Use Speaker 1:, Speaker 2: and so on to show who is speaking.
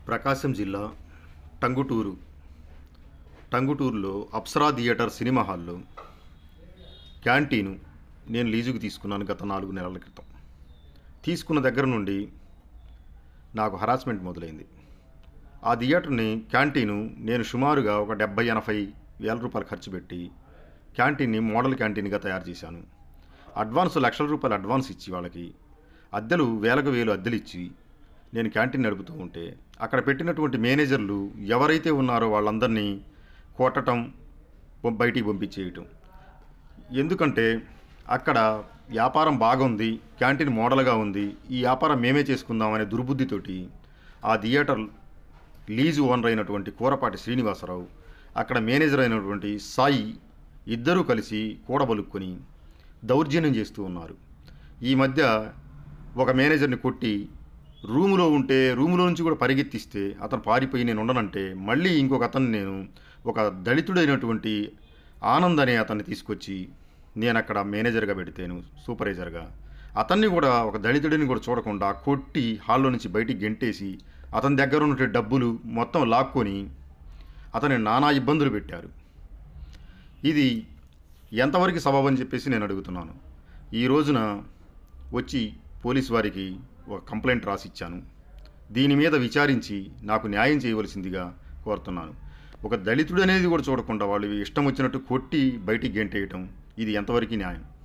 Speaker 1: ప్రకాశం జిల్లా టంగుటూరు టంగుటూరులో Apsara theatre cinema హాల్లో క్యాంటీను నేను లీజుకు తీసుకున్నాను గత నాలుగు నెలల క్రితం తీసుకున్న దగ్గర నుండి నాకు హరాస్మెంట్ మొదలైంది ఆ థియేటర్ని క్యాంటీను నేను సుమారుగా ఒక డెబ్బై ఎనభై వేల రూపాయలు ఖర్చు పెట్టి క్యాంటీన్ని మోడల్ క్యాంటీన్గా తయారు చేశాను అడ్వాన్స్ లక్షల రూపాయలు అడ్వాన్స్ ఇచ్చి వాళ్ళకి అద్దెలు వేలకు వేలు అద్దెలు ఇచ్చి నేను క్యాంటీన్ నడుపుతూ ఉంటే అక్కడ పెట్టినటువంటి మేనేజర్లు ఎవరైతే ఉన్నారో వాళ్ళందరినీ కొట్టటం పం- బయటికి పంపించేయటం ఎందుకంటే అక్కడ వ్యాపారం బాగుంది క్యాంటీన్ మోడల్గా ఉంది ఈ వ్యాపారం మేమే చేసుకుందాం అనే దుర్బుద్ధితోటి ఆ థియేటర్ లీజు ఓనర్ అయినటువంటి కూరపాటి శ్రీనివాసరావు అక్కడ మేనేజర్ అయినటువంటి సాయి ఇద్దరూ కలిసి కూడబలుక్కొని దౌర్జన్యం చేస్తూ ఉన్నారు ఈ మధ్య ఒక మేనేజర్ని కొట్టి రూములో ఉంటే రూములో నుంచి కూడా పరిగెత్తిస్తే అతను పారిపోయి నేను ఉండనంటే మళ్ళీ ఇంకొక అతన్ని నేను ఒక దళితుడైనటువంటి ఆనంద్ అనే అతన్ని తీసుకొచ్చి నేను అక్కడ మేనేజర్గా పెడితేను సూపర్వైజర్గా అతన్ని కూడా ఒక దళితుడిని కూడా చూడకుండా కొట్టి హాల్లో నుంచి బయటికి గెంటేసి అతని దగ్గర ఉన్నటువంటి డబ్బులు మొత్తం లాక్కొని అతని నానా ఇబ్బందులు పెట్టారు ఇది ఎంతవరకు సబబని చెప్పేసి నేను అడుగుతున్నాను ఈ రోజున వచ్చి పోలీస్ వారికి ఒక కంప్లైంట్ రాసిచ్చాను దీని మీద విచారించి నాకు న్యాయం చేయవలసిందిగా కోరుతున్నాను ఒక దళితుడు అనేది కూడా చూడకుండా వాళ్ళు ఇష్టం వచ్చినట్టు కొట్టి బయటికి గెంటేయటం ఇది ఎంతవరకు న్యాయం